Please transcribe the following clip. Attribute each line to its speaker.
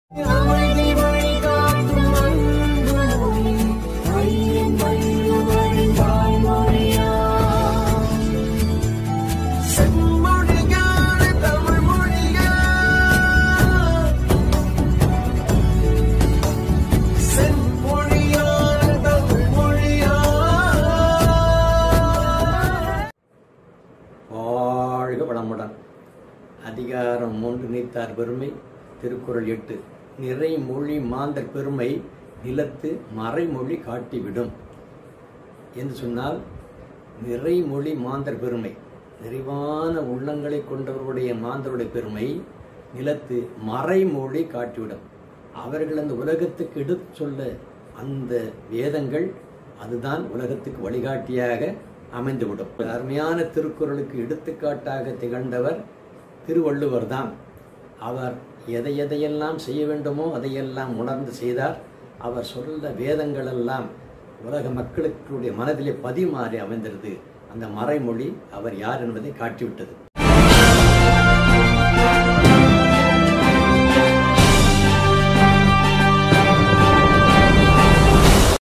Speaker 1: அமைதி வழிகாட்டும் அன்புமொழி, ஐயன் வள்ளுவரின் வாய்மொழியா. செம்மொழியான தமிழ் மொழியா. செம்மொழியான தமிழ் மொழியா.
Speaker 2: வாழ்க வளமுடன் அதிகாரம் மூன்று நீத்தார் பெருமை திருக்குறள் எட்டு நிறைமொழி மாந்தர் பெருமை நிலத்து மறைமொழி காட்டிவிடும் என்று சொன்னால் நிறைமொழி மாந்தர் பெருமை நிறைவான உள்ளங்களை கொண்டவருடைய மாந்தருடைய பெருமை நிலத்து மறைமொழி காட்டிவிடும் அவர்கள் அந்த உலகத்துக்கு எடுத்து சொல்ல அந்த வேதங்கள் அதுதான் உலகத்துக்கு வழிகாட்டியாக அமைந்துவிடும் அருமையான திருக்குறளுக்கு எடுத்துக்காட்டாக திகழ்ந்தவர் திருவள்ளுவர் தான் அவர் எதை எதையெல்லாம் செய்ய வேண்டுமோ அதையெல்லாம் உணர்ந்து செய்தார் அவர் சொல்ல வேதங்கள் எல்லாம் உலக மக்களுடைய மனதிலே பதிமாறி அமைந்திருது அந்த மறைமொழி அவர் யார் என்பதை காட்டிவிட்டது